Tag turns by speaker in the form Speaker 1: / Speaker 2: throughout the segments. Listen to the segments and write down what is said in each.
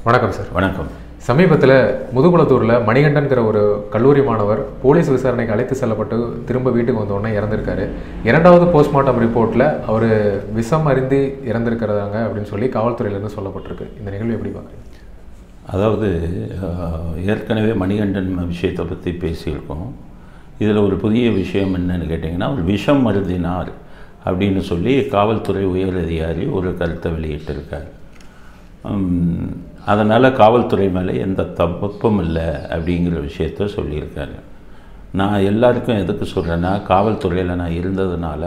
Speaker 1: வணக்கம் சார்
Speaker 2: வணக்கம்
Speaker 1: சமீபத்தில் முதுகுளத்தூரில் மணிகண்டன்கிற ஒரு கல்லூரி மாணவர் போலீஸ் விசாரணைக்கு அழைத்து செல்லப்பட்டு திரும்ப வீட்டுக்கு வந்த உடனே இறந்திருக்காரு இரண்டாவது போஸ்ட்மார்ட்டம் ரிப்போர்ட்டில் அவர் விஷம் அறிந்து இறந்திருக்கிறதாங்க அப்படின்னு சொல்லி காவல்துறையிலேருந்து சொல்லப்பட்டிருக்கு இந்த நிகழ்வு எப்படி பார்க்குறீங்க
Speaker 2: அதாவது அஹ், ஏற்கனவே மணிகண்டன் விஷயத்தை பற்றி பேசியிருக்கோம் இதில் ஒரு புதிய விஷயம் என்னன்னு கேட்டிங்கன்னா ஒரு விஷம் மருந்தினார் அப்படின்னு சொல்லி காவல்துறை உயர் அதிகாரி ஒரு கருத்தை வெளியிட்டிருக்கார் அதனால் காவல்துறை மேலே எந்த தப்பும் இல்லை அப்படிங்கிற விஷயத்த சொல்லியிருக்காரு நான் எல்லாருக்கும் எதுக்கு சொல்கிறேன்னா காவல்துறையில் நான் இருந்ததுனால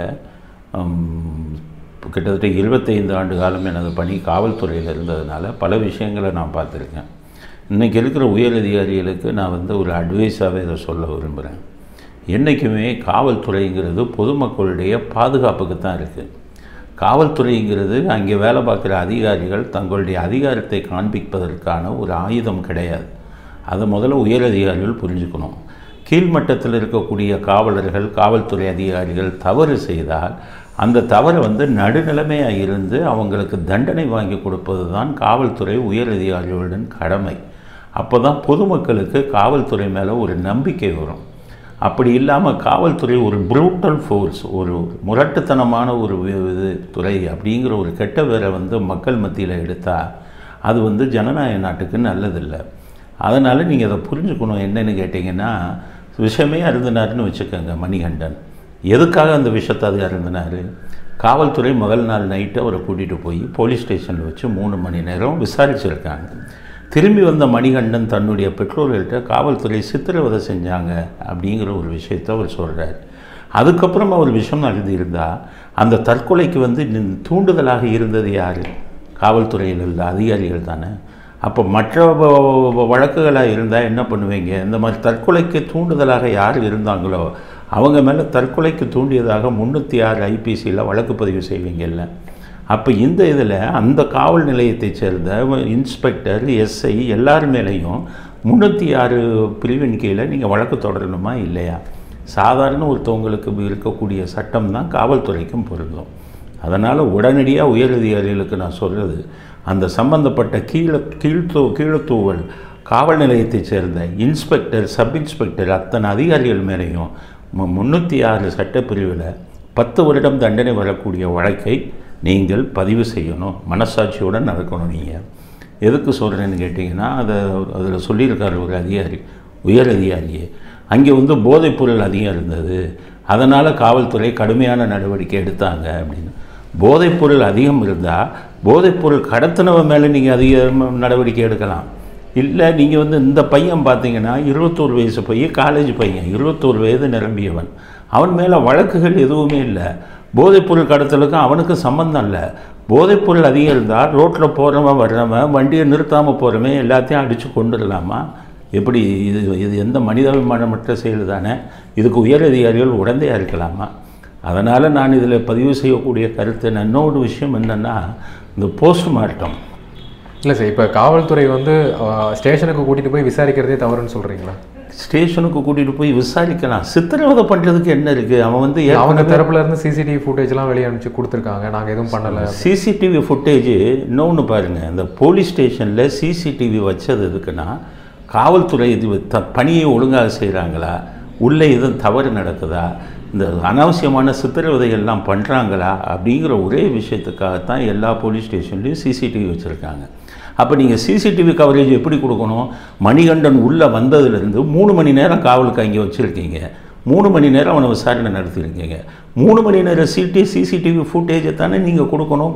Speaker 2: ஹம், கிட்டத்தட்ட இருபத்தைந்து ஆண்டு காலம் எனது பணி காவல்துறையில் இருந்ததுனால பல விஷயங்களை நான் பார்த்துருக்கேன் இன்றைக்கி இருக்கிற உயர் அதிகாரிகளுக்கு நான் வந்து ஒரு அட்வைஸாகவே இதை சொல்ல விரும்புகிறேன் என்றைக்குமே காவல்துறைங்கிறது பொதுமக்களுடைய பாதுகாப்புக்கு தான் இருக்குது காவல்துறைங்கிறது அங்கே வேலை பார்க்குற அதிகாரிகள் தங்களுடைய அதிகாரத்தை காண்பிப்பதற்கான ஒரு ஆயுதம் கிடையாது அதை முதல்ல உயர் அதிகாரிகள் புரிஞ்சுக்கணும் கீழ்மட்டத்தில் இருக்கக்கூடிய காவலர்கள் காவல்துறை அதிகாரிகள் தவறு செய்தால் அந்த தவறை வந்து நடுநிலைமையாக இருந்து அவங்களுக்கு தண்டனை வாங்கி கொடுப்பது தான் காவல்துறை உயர் அதிகாரிகளுடன் கடமை அப்போ தான் பொதுமக்களுக்கு காவல்துறை மேலே ஒரு நம்பிக்கை வரும் அப்படி இல்லாமல் காவல்துறை ஒரு ப்ரூட்டல் ஃபோர்ஸ் ஒரு முரட்டுத்தனமான ஒரு வி- இது துறை அப்படிங்கிற ஒரு கெட்ட பேரை வந்து மக்கள் மத்தியில் எடுத்தால் அது வந்து ஜனநாயக நாட்டுக்கு நல்லதில்லை அதனால் நீங்கள் அதை புரிஞ்சுக்கணும் என்னன்னு கேட்டிங்கன்னா விஷமே அருந்தினார்னு வச்சுக்கோங்க மணிகண்டன் எதுக்காக அந்த விஷத்தை அது அருந்தினார் காவல்துறை முதல் நாள் நைட்டு அவரை கூட்டிகிட்டு போய் போலீஸ் ஸ்டேஷனில் வச்சு மூணு மணி நேரம் விசாரிச்சிருக்காங்க திரும்பி வந்த மணிகண்டன் தன்னுடைய பெற்றோர்கள்ட்ட காவல்துறை சித்திரவதை செஞ்சாங்க அப்படிங்கிற ஒரு விஷயத்தை அவர் சொல்கிறார் அதுக்கப்புறம் அவர் விஷம் அழுதியிருந்தால் அந்த தற்கொலைக்கு வந்து நின்- தூண்டுதலாக இருந்தது யார் காவல்துறையில் உள்ள அதிகாரிகள் தானே அப்போ மற்ற வ- வழக்குகளாக இருந்தால் என்ன பண்ணுவீங்க இந்த மாதிரி தற்கொலைக்கு தூண்டுதலாக யார் இருந்தாங்களோ அவங்க மேலே தற்கொலைக்கு தூண்டியதாக முந்நூற்றி ஆறு ஐபிசியில் வழக்கு பதிவு செய்வீங்கல்ல அப்போ இந்த இதில் அந்த காவல் நிலையத்தைச் சேர்ந்த இன்ஸ்பெக்டர் எஸ்ஐ எல்லார் மேலேயும் முந்நூற்றி ஆறு பிரிவின் கீழே நீங்கள் வழக்கு தொடரணுமா இல்லையா சாதாரண ஒருத்தவங்களுக்கு இருக்கக்கூடிய சட்டம் தான் காவல்துறைக்கும் பொருந்தும் அதனால் உடனடியாக உயரதிகாரிகளுக்கு நான் சொல்கிறது அந்த சம்பந்தப்பட்ட கீழ கீழ்த்தூ கீழத்தூவல் காவல் நிலையத்தைச் சேர்ந்த இன்ஸ்பெக்டர் சப் இன்ஸ்பெக்டர் அத்தனை அதிகாரிகள் மேலேயும் மு- முந்நூற்றி ஆறு சட்டப்பிரிவில் பத்து வருடம் தண்டனை வரக்கூடிய வழக்கை நீங்கள் பதிவு செய்யணும் மனசாட்சியுடன் நடக்கணும் நீங்கள் எதுக்கு சொல்கிறேன்னு கேட்டிங்கன்னா அதை அதில் சொல்லியிருக்காரு ஒரு அதிகாரி உயர் அதிகாரியே அங்கே வந்து போதைப்பொருள் அதிகம் இருந்தது அதனால் காவல்துறை கடுமையான நடவடிக்கை எடுத்தாங்க அப்படின்னு போதைப்பொருள் அதிகம் இருந்தால் போதைப்பொருள் கடத்தினவன் மேலே நீங்கள் அதிக நடவடிக்கை எடுக்கலாம் இல்லை நீங்கள் வந்து இந்த பையன் பார்த்தீங்கன்னா இருபத்தோரு வயசு பையன் காலேஜ் பையன் இருபத்தோரு வயது நிரம்பியவன் அவன் மேலே வழக்குகள் எதுவுமே இல்லை போதைப்பொருள் கடத்தலுக்கும் அவனுக்கும் சம்மந்தம் இல்லை போதைப்பொருள் அதிகம் இருந்தால் ரோட்டில் போகிறவன் வர்றவன் வண்டியை நிறுத்தாமல் போகிறவன் எல்லாத்தையும் அடித்து கொண்டுடலாமா எப்படி இது இது எந்த மனிதாபிமானமற்ற செயல் தானே இதுக்கு உயர் அதிகாரிகள் உடந்தையாக இருக்கலாமா அதனால் நான் இதில் பதிவு செய்யக்கூடிய கருத்து நான் இன்னொரு விஷயம் என்னென்னா இந்த போஸ்ட்மார்ட்டம்
Speaker 1: இல்லை சார் இப்போ காவல்துறை வந்து அஹ், ஸ்டேஷனுக்கு கூட்டிகிட்டு போய் விசாரிக்கிறதே தவறுன்னு சொல்கிறீங்களா
Speaker 2: ஸ்டேஷனுக்கு கூட்டிகிட்டு போய் விசாரிக்கலாம் சித்திரவதை பண்ணுறதுக்கு என்ன இருக்குது அவன் வந்து
Speaker 1: அவங்க தரப்புல இருந்து சிசிடிவி ஃபுட்டேஜ்லாம் வெளியே அனுப்பிச்சு கொடுத்துருக்காங்க நாங்கள் எதுவும் பண்ணலை
Speaker 2: சிசிடிவி ஃபுட்டேஜ் இன்னொன்று பாருங்கள் இந்த போலீஸ் ஸ்டேஷனில் சிசிடிவி வச்சது எதுக்குன்னா காவல்துறை இது த பணியை ஒழுங்காக செய்கிறாங்களா உள்ளே எதுவும் தவறு நடக்குதா இந்த அனாவசியமான சித்திரவதைகள்லாம் பண்ணுறாங்களா அப்படிங்கிற ஒரே விஷயத்துக்காகத்தான் எல்லா போலீஸ் ஸ்டேஷன்லேயும் சிசிடிவி வச்சுருக்காங்க அப்போ நீங்கள் சிசிடிவி கவரேஜ் எப்படி கொடுக்கணும் மணிகண்டன் உள்ளே வந்ததுலேருந்து மூணு மணி நேரம் காவலுக்கு அங்கே வச்சுருக்கீங்க மூணு மணி நேரம் அவனை விசாரணை நடத்தியிருக்கீங்க மூணு மணி நேரம் சிடி சிசிடிவி ஃபுட்டேஜை தானே நீங்கள் கொடுக்கணும்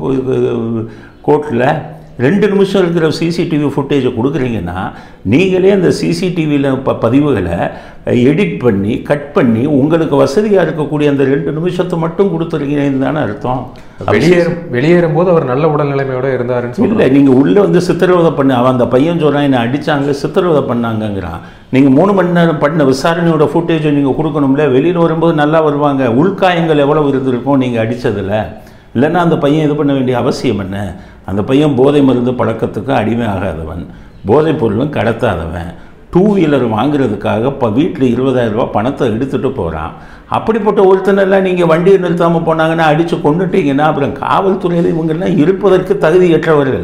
Speaker 2: கோர்ட்டில் ரெண்டு நிமிஷம் இருக்கிற சிசிடிவி ஃபுட்டேஜை கொடுக்குறீங்கன்னா நீங்களே அந்த சிசிடிவியில் ப பதிவுகளை எடிட் பண்ணி கட் பண்ணி உங்களுக்கு வசதியாக இருக்கக்கூடிய அந்த ரெண்டு நிமிஷத்தை மட்டும் கொடுத்துருக்கீங்கன்னு தானே அர்த்தம்
Speaker 1: வெளியேறும் வெளியேறும் போது அவர் நல்ல உடல்நிலைமையோட இருந்தாருன்னு சொல்லி
Speaker 2: இல்லை நீங்கள் உள்ளே வந்து சித்திரவதை பண்ண அவன் அந்த பையன் சொல்கிறான் என்னை அடித்தாங்க சித்திரவதை பண்ணாங்கங்கிறான் நீங்கள் மூணு மணி நேரம் பண்ண விசாரணையோட ஃபுட்டேஜை நீங்கள் கொடுக்கணும்ல வெளியில் வரும்போது நல்லா வருவாங்க உள்காயங்கள் எவ்வளவு இருந்திருக்கும் நீங்கள் அடித்ததில் இல்லைன்னா அந்த பையன் இது பண்ண வேண்டிய அவசியம் என்ன அந்த பையன் போதை மருந்து பழக்கத்துக்கு அடிமை ஆகாதவன் போதைப் பொருளும் கடத்தாதவன் டூ வீலர் வாங்குறதுக்காக இப்போ வீட்டில் இருபதாயிரம் ரூபாய் பணத்தை எடுத்துகிட்டு போகிறான் அப்படிப்பட்ட ஒருத்தனெல்லாம் நீங்கள் வண்டியை நிறுத்தாமல் போனாங்கன்னா அடித்து கொண்டுட்டீங்கன்னா அப்புறம் காவல்துறையில் இவங்கெல்லாம் இருப்பதற்கு தகுதியற்றவர்கள்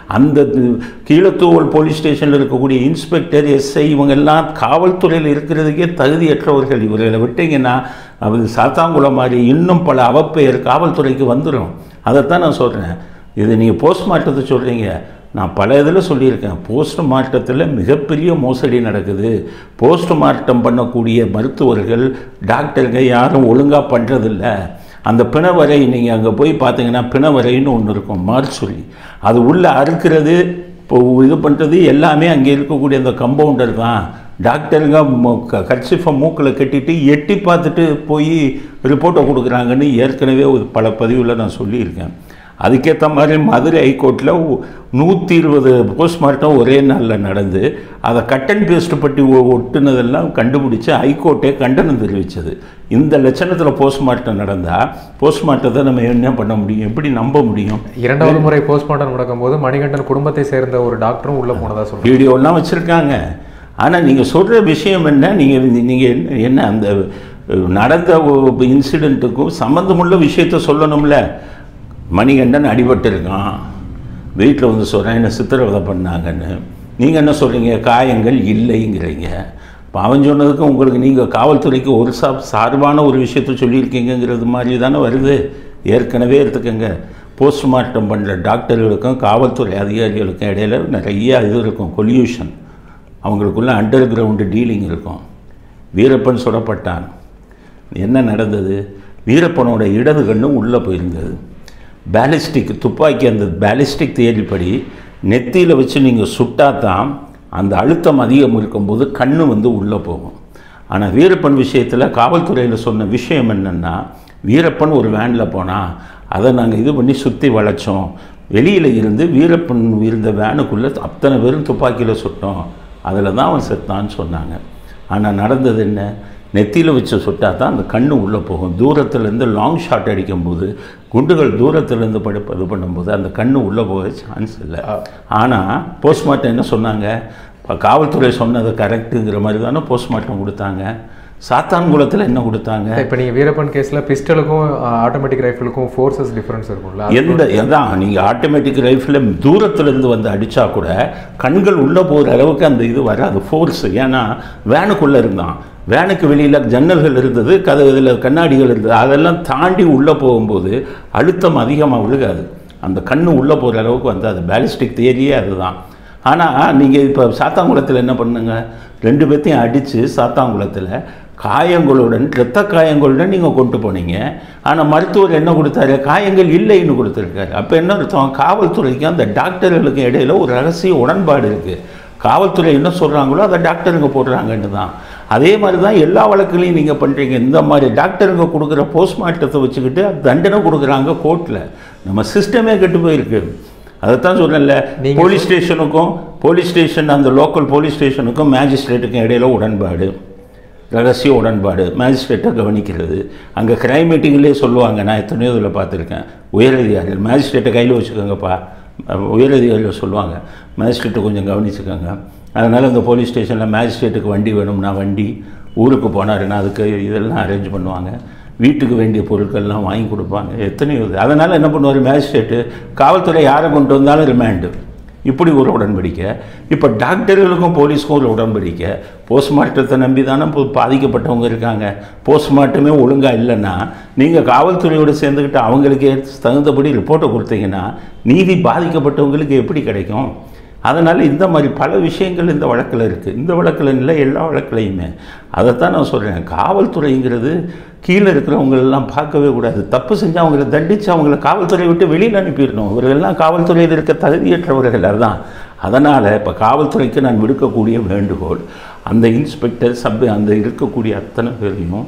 Speaker 2: அந்த கீழத்தூவல் போலீஸ் ஸ்டேஷனில் இருக்கக்கூடிய இன்ஸ்பெக்டர் எஸ்ஐ இவங்கெல்லாம் காவல்துறையில் இருக்கிறதுக்கே தகுதியற்றவர்கள் இவர்களை விட்டீங்கன்னா அது சாத்தாங்குளம் மாதிரி இன்னும் பல அவப்பெயர் காவல்துறைக்கு வந்துடும் அதைத்தான் நான் சொல்கிறேன் இது நீங்கள் போஸ்ட்மார்ட்டத்தை சொல்கிறீங்க நான் பல இதில் சொல்லியிருக்கேன் போஸ்ட்மார்ட்டத்தில் மிகப்பெரிய மோசடி நடக்குது போஸ்ட்மார்ட்டம் பண்ணக்கூடிய மருத்துவர்கள் டாக்டருங்க யாரும் ஒழுங்காக பண்ணுறதில்ல அந்த பிணவரை நீங்கள் அங்கே போய் பார்த்தீங்கன்னா பிணவரைன்னு ஒன்று இருக்கும் மார்ச்சுரி அது உள்ளே அறுக்கிறது இப்போ இது பண்ணுறது எல்லாமே அங்கே இருக்கக்கூடிய அந்த கம்பவுண்டர் தான் டாக்டருங்க கட்சிஃபை மூக்கில் கட்டிட்டு எட்டி பார்த்துட்டு போய் ரிப்போர்ட்டை கொடுக்குறாங்கன்னு ஏற்கனவே ஒரு பல பதிவில் நான் சொல்லியிருக்கேன் அதுக்கேற்ற மாதிரி மதுரை ஹைகோர்ட்டில் நூற்றி இருபது போஸ்ட்மார்ட்டம் ஒரே நாளில் நடந்து அதை கட் அண்ட் பேஸ்ட் பட்டி ஒ- ஒட்டுனதெல்லாம் கண்டுபிடிச்சு ஹைகோர்ட்டே கண்டனம் தெரிவித்தது இந்த லட்சணத்தில் போஸ்ட்மார்ட்டம் நடந்தால் போஸ்ட்மார்ட்டத்தை நம்ம என்ன பண்ண முடியும் எப்படி நம்ப முடியும்
Speaker 1: இரண்டாவது முறை போஸ்ட்மார்ட்டம் நடக்கும்போது மணிகண்டன் குடும்பத்தை சேர்ந்த ஒரு டாக்டரும் உள்ள போனதா சொல்றாங்க
Speaker 2: வீடியோலாம் வச்சுருக்காங்க ஆனால் நீங்கள் சொல்கிற விஷயம் என்ன நீங்கள் நீங்கள் என்ன- என்ன அந்த அஹ், நடந்த இன்சிடெண்ட்டுக்கும் சம்மந்தமுள்ள விஷயத்த சொல்லணும்ல மணிகண்டன் அடிபட்டிருக்கான் வீட்டில் வந்து சொல்கிறேன் என்ன சித்திரவதை பண்ணாங்கன்னு நீங்கள் என்ன சொல்கிறீங்க காயங்கள் இல்லைங்கிறீங்க இப்போ அவன் சொன்னதுக்கு உங்களுக்கு நீங்கள் காவல்துறைக்கு ஒரு சா சார்பான ஒரு விஷயத்த சொல்லியிருக்கீங்கங்கிறது மாதிரி தானே வருது ஏற்கனவே எடுத்துக்கங்க போஸ்ட்மார்ட்டம் பண்ணுற டாக்டர்களுக்கும் காவல்துறை அதிகாரிகளுக்கும் இடையில நிறைய இது இருக்கும் கொல்யூஷன் அவங்களுக்குள்ள அண்டர் கிரவுண்டு டீலிங் இருக்கும் வீரப்பன் சுடப்பட்டான் என்ன நடந்தது வீரப்பனோட இடது கண்ணு உள்ளே போயிருந்தது பேலிஸ்டிக் துப்பாக்கி அந்த பேலிஸ்டிக் தேடிப்படி நெத்தியில் வச்சு நீங்கள் சுட்டாதான் அந்த அழுத்தம் அதிகம் இருக்கும்போது கண்ணு வந்து உள்ளே போகும் ஆனால் வீரப்பன் விஷயத்தில் காவல்துறையில் சொன்ன விஷயம் என்னென்னா வீரப்பன் ஒரு வேனில் போனால் அதை நாங்கள் இது பண்ணி சுற்றி வளைச்சோம் வெளியில் இருந்து வீரப்பன் இருந்த வேனுக்குள்ளே அத்தனை பேரும் துப்பாக்கியில் சுட்டோம் அதில் தான் அவன் செத்தான்னு சொன்னாங்க ஆனால் நடந்தது என்ன நெத்தியில் வச்சு சுட்டா தான் அந்த கண்ணு உள்ளே போகும் தூரத்துலேருந்து லாங் ஷாட் அடிக்கும்போது குண்டுகள் தூரத்துலேருந்து படு இது பண்ணும்போது அந்த கண்ணு உள்ளே போக சான்ஸ் இல்லை ஆனால் போஸ்ட்மார்ட்டம் என்ன சொன்னாங்க இப்போ காவல்துறை சொன்னது கரெக்டுங்கிற மாதிரி தானே போஸ்ட்மார்ட்டம் கொடுத்தாங்க சாத்தான்குளத்தில் என்ன கொடுத்தாங்க
Speaker 1: இப்போ நீங்க வீரப்பன் கேஸ்ல பிஸ்டலுக்கும் ஆட்டோமேட்டிக் ரைஃபிளுக்கும் ஃபோர்ஸஸ் டிஃபரன்ஸ் இருக்கும்ல
Speaker 2: எந்த எதான் நீங்கள் ஆட்டோமேட்டிக் ரைஃபிளில் தூரத்துலேருந்து வந்து அடித்தா கூட கண்கள் உள்ளே போகிற அளவுக்கு அந்த இது வராது ஃபோர்ஸ் ஏன்னா வேனுக்குள்ளே இருந்தான் வேனுக்கு வெளியில் ஜன்னல்கள் இருந்தது கதவு இதில் கண்ணாடிகள் இருந்தது அதெல்லாம் தாண்டி உள்ளே போகும்போது அழுத்தம் அதிகமாக விழுகாது அந்த கண்ணு உள்ளே போகிற அளவுக்கு வந்து அது பேலிஸ்டிக் தியரியே அதுதான் ஆனால் நீங்கள் இப்போ சாத்தாங்குளத்தில் என்ன பண்ணுங்க ரெண்டு பேர்த்தையும் அடித்து சாத்தாங்குளத்தில் காயங்களுடன் இரத்த காயங்களுடன் நீங்கள் கொண்டு போனீங்க ஆனால் மருத்துவர் என்ன கொடுத்தாரு காயங்கள் இல்லைன்னு கொடுத்துருக்காரு அப்போ என்ன அர்த்தம் காவல்துறைக்கு அந்த டாக்டர்களுக்கு இடையில ஒரு ரகசிய உடன்பாடு இருக்குது காவல்துறை என்ன சொல்கிறாங்களோ அதை டாக்டருங்க போடுறாங்கன்னு தான் அதே மாதிரி தான் எல்லா வழக்குலையும் நீங்கள் பண்ணுறீங்க இந்த மாதிரி டாக்டருங்க கொடுக்குற போஸ்ட்மார்ட்டத்தை வச்சுக்கிட்டு தண்டனை கொடுக்குறாங்க கோர்ட்டில் நம்ம சிஸ்டமே கெட்டு போயிருக்கு அதைத்தான் சொன்னேன்ல
Speaker 1: நீங்க
Speaker 2: போலீஸ் ஸ்டேஷனுக்கும் போலீஸ் ஸ்டேஷன் அந்த லோக்கல் போலீஸ் ஸ்டேஷனுக்கும் மேஜிஸ்ட்ரேட்டுக்கும் இடையில உடன்பாடு ரகசிய உடன்பாடு மேஜிஸ்ட்ரேட்டை கவனிக்கிறது அங்கே கிரைம் மீட்டிங்லேயே சொல்லுவாங்க நான் எத்தனையோ இதில் பார்த்துருக்கேன் உயரதிகாரிகள் மேஜிஸ்ட்ரேட்டை கையில் வச்சுக்கோங்கப்பா அஹ் உயரதிகாரிகள் சொல்லுவாங்க மேஜிஸ்ட்ரேட்டை கொஞ்சம் கவனிச்சுக்கோங்க அதனால் இந்த போலீஸ் ஸ்டேஷனில் மேஜிஸ்ட்ரேட்டுக்கு வண்டி வேணும்னா வண்டி ஊருக்கு போனாருன்னா அதுக்கு இதெல்லாம் அரேஞ்ச் பண்ணுவாங்க வீட்டுக்கு வேண்டிய பொருட்கள்லாம் வாங்கி கொடுப்பாங்க எத்தனையோ இது அதனால் என்ன பண்ணுவார் மேஜிஸ்ட்ரேட்டு காவல்துறை யாரை கொண்டு வந்தாலும் ரிமாண்டு இப்படி ஒரு உடன்படிக்கை இப்போ டாக்டர்களுக்கும் போலீஸ்க்கும் ஒரு உடன்படிக்கை போஸ்ட்மார்ட்டத்தை நம்பி தானே இப்போ பாதிக்கப்பட்டவங்க இருக்காங்க போஸ்ட்மார்ட்டமே ஒழுங்காக இல்லைன்னா நீங்கள் காவல்துறையோடு சேர்ந்துக்கிட்டு அவங்களுக்கு தகுந்தபடி ரிப்போர்ட்டை கொடுத்தீங்கன்னா நீதி பாதிக்கப்பட்டவங்களுக்கு எப்படி கிடைக்கும் அதனால் இந்த மாதிரி பல விஷயங்கள் இந்த வழக்கில் இருக்குது இந்த வழக்கில் இல்லை எல்லா வழக்குலையுமே அதைத்தான் நான் சொல்கிறேன் காவல்துறைங்கிறது கீழே இருக்கிறவங்களெல்லாம் பார்க்கவே கூடாது தப்பு செஞ்சு அவங்கள தண்டித்து அவங்கள காவல்துறையை விட்டு வெளியில் அனுப்பிடணும் இவர்களெல்லாம் காவல்துறையில் இருக்க தகுதியற்றவர்கள் அதுதான் அதனால் இப்போ காவல்துறைக்கு நான் விடுக்கக்கூடிய வேண்டுகோள் அந்த இன்ஸ்பெக்டர் சப் அந்த இருக்கக்கூடிய அத்தனை பேரையும்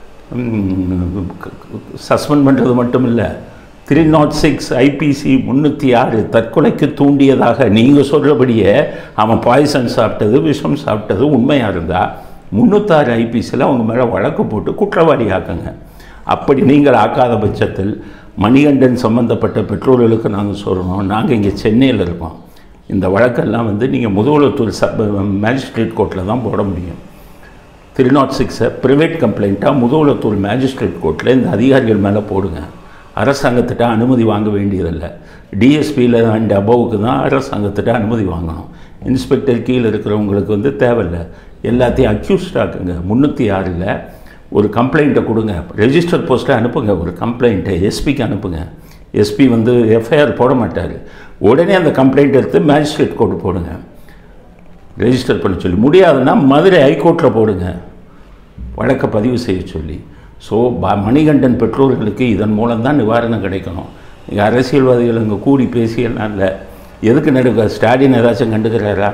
Speaker 2: சஸ்பெண்ட் பண்ணுறது மட்டும் இல்லை த்ரீ நாட் சிக்ஸ் ஐபிசி முந்நூற்றி ஆறு தற்கொலைக்கு தூண்டியதாக நீங்கள் சொல்கிறபடியே அவன் பாய்சன் சாப்பிட்டது விஷம் சாப்பிட்டது உண்மையாக இருந்தால் முந்நூற்றாறு ஐபிசியில் அவங்க மேலே வழக்கு போட்டு குற்றவாளி ஆக்குங்க அப்படி நீங்கள் ஆக்காத பட்சத்தில் மணிகண்டன் சம்பந்தப்பட்ட பெற்றோர்களுக்கு நாங்கள் சொல்கிறோம் நாங்கள் இங்கே சென்னையில் இருக்கோம் இந்த வழக்கெல்லாம் வந்து நீங்கள் முதுகுளத்தூர் சப் மேஜிஸ்ட்ரேட் கோர்ட்டில் தான் போட முடியும் த்ரீ நாட் சிக்ஸை ப்ரைவேட் கம்ப்ளைண்ட்டாக முதுகுளத்தூர் மேஜிஸ்ட்ரேட் கோர்ட்டில் இந்த அதிகாரிகள் மேலே போடுங்க அரசாங்கத்திட்ட அனுமதி வாங்க வேண்டியதில்லை டிஎஸ்பியில் அண்ட் அபவுக்கு தான் அரசாங்கத்திட்ட அனுமதி வாங்கணும் இன்ஸ்பெக்டர் கீழே இருக்கிறவங்களுக்கு வந்து தேவையில்லை எல்லாத்தையும் அக்யூஸ்ட் ஆக்குங்க முந்நூற்றி ஆறில் ஒரு கம்ப்ளைண்ட்டை கொடுங்க ரெஜிஸ்டர் போஸ்ட்டில் அனுப்புங்க ஒரு கம்ப்ளைண்ட்டை எஸ்பிக்கு அனுப்புங்க எஸ்பி வந்து எஃப்ஐஆர் போட மாட்டார் உடனே அந்த கம்ப்ளைண்ட் எடுத்து மேஜிஸ்ட்ரேட் கோர்ட்டு போடுங்க ரெஜிஸ்டர் பண்ண சொல்லி முடியாதுன்னா மதுரை ஹைகோர்ட்டில் போடுங்க வழக்கை பதிவு செய்ய சொல்லி ஸோ ப மணிகண்டன் பெற்றோர்களுக்கு இதன் மூலம் தான் நிவாரணம் கிடைக்கணும் இங்கே அரசியல்வாதிகள் இங்கே கூடி பேசியெல்லாம் இல்லை எதுக்கு நடுக்க ஸ்டாலின் ஏதாச்சும் கண்டுக்கிறாரா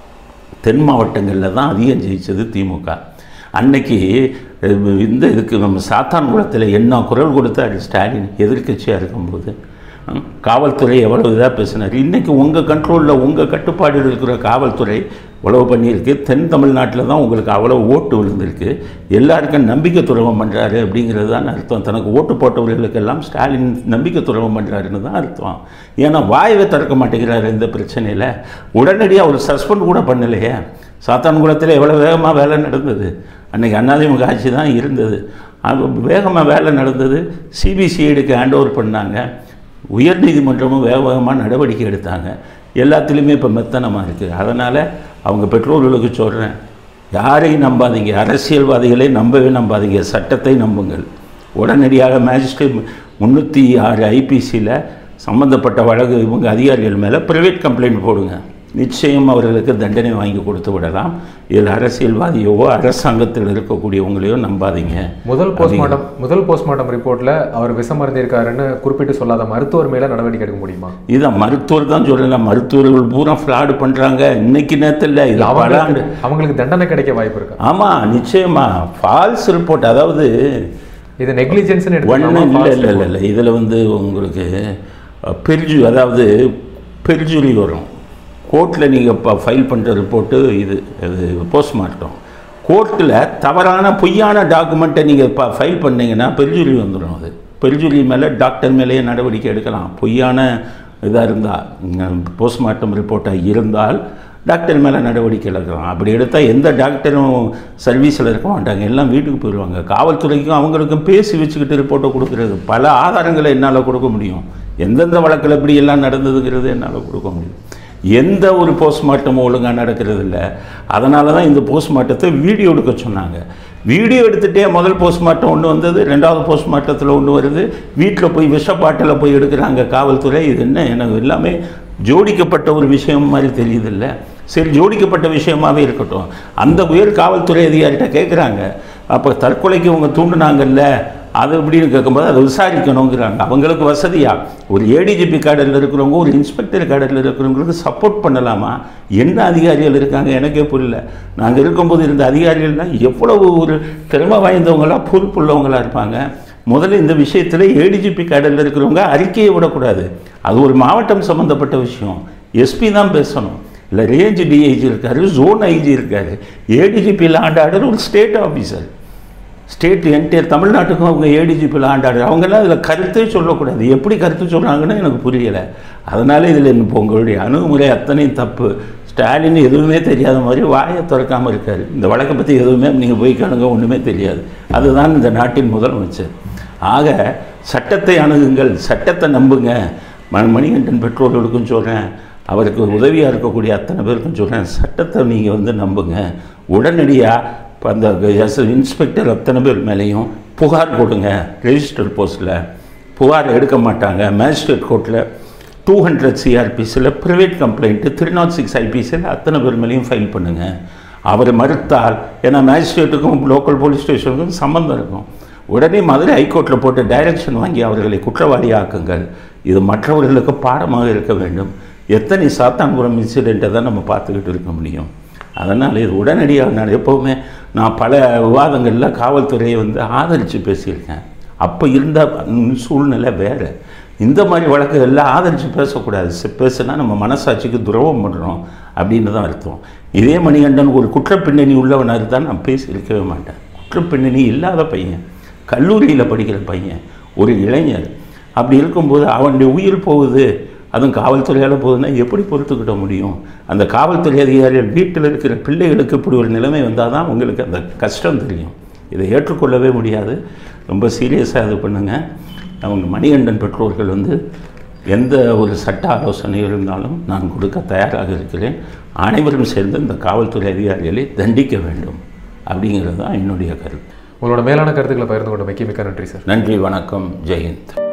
Speaker 2: தென் மாவட்டங்களில் தான் அதிகம் ஜெயிச்சது திமுக அன்னைக்கு அஹ், இந்த இதுக்கு நம்ம சாத்தான்குளத்தில் என்ன குரல் கொடுத்தாரு ஸ்டாலின் எதிர்க்கட்சியாக இருக்கும்போது ஹம், காவல்துறை எவ்வளோ இதாக பேசினார் இன்றைக்கி உங்கள் கண்ட்ரோலில் உங்கள் கட்டுப்பாடில் இருக்கிற காவல்துறை இவ்வளவு பண்ணியிருக்கு தென் தமிழ்நாட்டில் தான் உங்களுக்கு அவ்வளோ ஓட்டு விழுந்திருக்கு எல்லாருக்கும் நம்பிக்கை துரோகம் பண்ணுறாரு அப்படிங்கிறது தான் அர்த்தம் தனக்கு ஓட்டு போட்டவர்களுக்கெல்லாம் ஸ்டாலின் நம்பிக்கை துரோகம் பண்ணுறாருன்னு தான் அர்த்தம் ஏன்னா வாயவே திறக்க மாட்டேங்கிறாரு இந்த பிரச்சனையில் உடனடியாக அவர் சஸ்பெண்ட் கூட பண்ணலையே சாத்தான்குளத்தில் எவ்வளோ வேகமாக வேலை நடந்தது அன்றைக்கி அண்ணாதிமுக ஆட்சி தான் இருந்தது அது வேகமாக வேலை நடந்தது சிபிசிஐடிக்கு ஹேண்ட் ஓவர் பண்ணாங்க உயர்நீதிமன்றமும் வேக வேகமாக நடவடிக்கை எடுத்தாங்க எல்லாத்துலேயுமே இப்போ மெத்தனமாக இருக்குது அதனால் அவங்க பெற்றோர்களுக்கு சொல்கிறேன் யாரையும் நம்பாதீங்க அரசியல்வாதிகளை நம்பவே நம்பாதீங்க சட்டத்தை நம்புங்கள் உடனடியாக மேஜிஸ்ட்ரேட் முந்நூற்றி ஆறு ஐபிசியில் சம்மந்தப்பட்ட வழக்கு இவங்க அதிகாரிகள் மேலே ப்ரைவேட் கம்ப்ளைண்ட் போடுங்க நிச்சயம் அவர்களுக்கு தண்டனை வாங்கி கொடுத்து விடலாம் இதில் அரசியல்வாதியவோ அரசாங்கத்தில் இருக்கக்கூடியவங்களையோ நம்பாதீங்க
Speaker 1: முதல் போஸ்ட்மார்ட்டம் முதல் போஸ்ட்மார்ட்டம் ரிப்போர்ட்ல அவர் விஷம் அருந்திருக்காருன்னு குறிப்பிட்டு சொல்லாத மருத்துவர் மேல நடவடிக்கை எடுக்க முடியுமா
Speaker 2: இதான் மருத்துவர் தான் சொல்லலாம் மருத்துவர்கள் பூரா ஃப்ராடு பண்ணுறாங்க இன்னைக்கு நேரத்தில் இது பல ஆண்டு
Speaker 1: அவங்களுக்கு அவங்களுக்கு தண்டனை கிடைக்க வாய்ப்பு இருக்கா
Speaker 2: ஆமாம் நிச்சயமா ஃபால்ஸ் ரிப்போர்ட் அதாவது
Speaker 1: இது நெக்லிஜென்ஸ்னு
Speaker 2: ஒன்றும் இல்லை இல்லை இல்லை
Speaker 1: எடுத்துக்கலாமா
Speaker 2: இல்லை இதில் வந்து உங்களுக்கு பெர்ஜு அதாவது பெர்ஜுரி வரும் கோர்ட்டில் நீங்கள் இப்போ ஃபைல் பண்ணுற ரிப்போர்ட்டு இது அது போஸ்ட்மார்ட்டம் கோர்ட்டில் தவறான பொய்யான டாக்குமெண்ட்டை நீங்கள் இப்போ ஃபைல் பண்ணீங்கன்னா பெர்ஜுரி வந்துடும் அது பெர்ஜுரி மேலே டாக்டர் மேலேயே நடவடிக்கை எடுக்கலாம் பொய்யான இதாக இருந்தால் போஸ்ட்மார்ட்டம் ரிப்போர்ட்டாக இருந்தால் டாக்டர் மேலே நடவடிக்கை எடுக்கலாம் அப்படி எடுத்தால் எந்த டாக்டரும் சர்வீஸில் இருக்க மாட்டாங்க எல்லாம் வீட்டுக்கு போயிடுவாங்க காவல்துறைக்கும் அவங்களுக்கும் பேசி வச்சுக்கிட்டு ரிப்போர்ட்டை கொடுக்குறது பல ஆதாரங்களை என்னால் கொடுக்க முடியும் எந்தெந்த வழக்கில் இப்படி எல்லாம் நடந்ததுங்கிறது என்னால் கொடுக்க முடியும் எந்த ஒரு போஸ்ட்மார்ட்டமும் ஒழுங்காக நடக்கிறது இல்லை அதனால தான் இந்த போஸ்ட்மார்ட்டத்தை வீடியோ எடுக்க சொன்னாங்க வீடியோ எடுத்துகிட்டே முதல் போஸ்ட்மார்ட்டம் ஒன்று வந்தது ரெண்டாவது போஸ்ட்மார்ட்டத்தில் ஒன்று வருது வீட்டில் போய் விஷப்பாட்டில் போய் எடுக்கிறாங்க காவல்துறை இது என்ன எனக்கு எல்லாமே ஜோடிக்கப்பட்ட ஒரு விஷயம் மாதிரி தெரியுதில்ல சரி ஜோடிக்கப்பட்ட விஷயமாவே இருக்கட்டும் அந்த உயர் காவல்துறை அதிகாரிகிட்ட கேட்குறாங்க அப்போ தற்கொலைக்கு இவங்க தூண்டுனாங்கல்ல அது எப்படின்னு கேட்கும்போது அதை விசாரிக்கணுங்கிறாங்க அவங்களுக்கு வசதியா ஒரு ஏடிஜிபி கேடரில் இருக்கிறவங்க ஒரு இன்ஸ்பெக்டர் கேடரில் இருக்கிறவங்களுக்கு சப்போர்ட் பண்ணலாமா என்ன அதிகாரிகள் இருக்காங்க எனக்கே புரியல நாங்கள் இருக்கும்போது இருந்த அதிகாரிகள்லாம் எவ்வளவு ஒரு திறமை வாய்ந்தவங்களா பொறுப்புள்ளவங்களா இருப்பாங்க முதல்ல இந்த விஷயத்தில் ஏடிஜிபி கேடரில் இருக்கிறவங்க அறிக்கையை விடக்கூடாது அது ஒரு மாவட்டம் சம்மந்தப்பட்ட விஷயம் எஸ்பி தான் பேசணும் இல்லை ரேஞ்ச் டிஐஜி இருக்காரு ஜோன் ஐஜி இருக்காரு ஏடிஜிபி ஆண்டாடர் ஒரு ஸ்டேட் ஆஃபீஸர் ஸ்டேட் என்டையர் தமிழ்நாட்டுக்கும் அவங்க ஏடிஜிபியில் ஆண்டாடர் அவங்கெல்லாம் இதில் கருத்தே சொல்லக்கூடாது எப்படி கருத்து சொல்கிறாங்கன்னு எனக்கு புரியலை அதனால இதில் இப்போ உங்களுடைய அணுகுமுறை அத்தனையும் தப்பு ஸ்டாலின் எதுவுமே தெரியாத மாதிரி வாயை திறக்காமல் இருக்கார் இந்த வழக்கை பற்றி எதுவுமே நீங்கள் போய் கேளுங்க ஒன்றுமே தெரியாது அதுதான் இந்த நாட்டின் முதலமைச்சர் ஆக சட்டத்தை அணுகுங்கள் சட்டத்தை நம்புங்க ம- மணிகண்டன் பெற்றோர்களுக்கும் சொல்கிறேன் அவருக்கு உதவியாக இருக்கக்கூடிய அத்தனை பேருக்கும் சொல்கிறேன் சட்டத்தை நீங்கள் வந்து நம்புங்க உடனடியாக இப்போ அந்த எஸ் இன்ஸ்பெக்டர் அத்தனை பேர் மேலேயும் புகார் கொடுங்க ரெஜிஸ்டர் போஸ்ட்டில் புகார் எடுக்க மாட்டாங்க மேஜிஸ்ட்ரேட் கோர்ட்டில் டூ ஹண்ட்ரட் சிஆர்பிஸில் private complaint three naught six ஐபிசியில் அத்தனை பேர் மேலேயும் ஃபைல் பண்ணுங்கள் அவர் மறுத்தால் ஏன்னா மேஜிஸ்ட்ரேட்டுக்கும் லோக்கல் போலீஸ் ஸ்டேஷனுக்கும் சம்மந்தம் இருக்கும் உடனே மதுரை ஹைகோர்ட்டில் போட்டு டைரக்ஷன் வாங்கி அவர்களை குற்றவாளியாக்குங்கள் இது மற்றவர்களுக்கு பாடமாக இருக்க வேண்டும் எத்தனை சாத்தான்குளம் இன்சிடெண்ட்டை தான் நம்ம பார்த்துக்கிட்டு இருக்க முடியும் அதனால் இது உடனடியாக நான் எப்போவுமே நான் பல விவாதங்களில் காவல்துறையை வந்து ஆதரித்து பேசியிருக்கேன் அப்போ இருந்த சூழ்நிலை வேறு இந்த மாதிரி வழக்குகளில் ஆதரித்து பேசக்கூடாது செ- பேசுனா நம்ம மனசாட்சிக்கு துரோகம் பண்ணுறோம் அப்படின்னு தான் அர்த்தம் இதே மணிகண்டன் ஒரு குற்றப்பின்னணி உள்ளவனாக இருந்தால் நான் பேசியிருக்கவே மாட்டேன் குற்றப்பின்னணி இல்லாத பையன் கல்லூரியில் படிக்கிற பையன் ஒரு இளைஞர் அப்படி இருக்கும்போது அவனுடைய உயிர் போகுது அதுவும் காவல்துறையால் போகுதுன்னா எப்படி பொறுத்துக்கிட்ட முடியும் அந்த காவல்துறை அதிகாரிகள் வீட்டில் இருக்கிற பிள்ளைகளுக்கு இப்படி ஒரு நிலைமை வந்தால் தான் உங்களுக்கு அந்த கஷ்டம் தெரியும் இதை ஏற்றுக்கொள்ளவே முடியாது ரொம்ப சீரியஸாக இது பண்ணுங்கள் அவங்க மணிகண்டன் பெற்றோர்கள் வந்து எந்த ஒரு சட்ட ஆலோசனை இருந்தாலும் நான் கொடுக்க தயாராக இருக்கிறேன் அனைவரும் சேர்ந்து இந்த காவல்துறை அதிகாரிகளை தண்டிக்க வேண்டும் அப்படிங்கிறது தான் என்னுடைய கருத்து
Speaker 1: உங்களோட மேலான கருத்துக்களை பகிர்ந்து கொண்ட மிக்க மிக்க நன்றி சார்
Speaker 2: நன்றி வணக்கம் ஜெயந்த்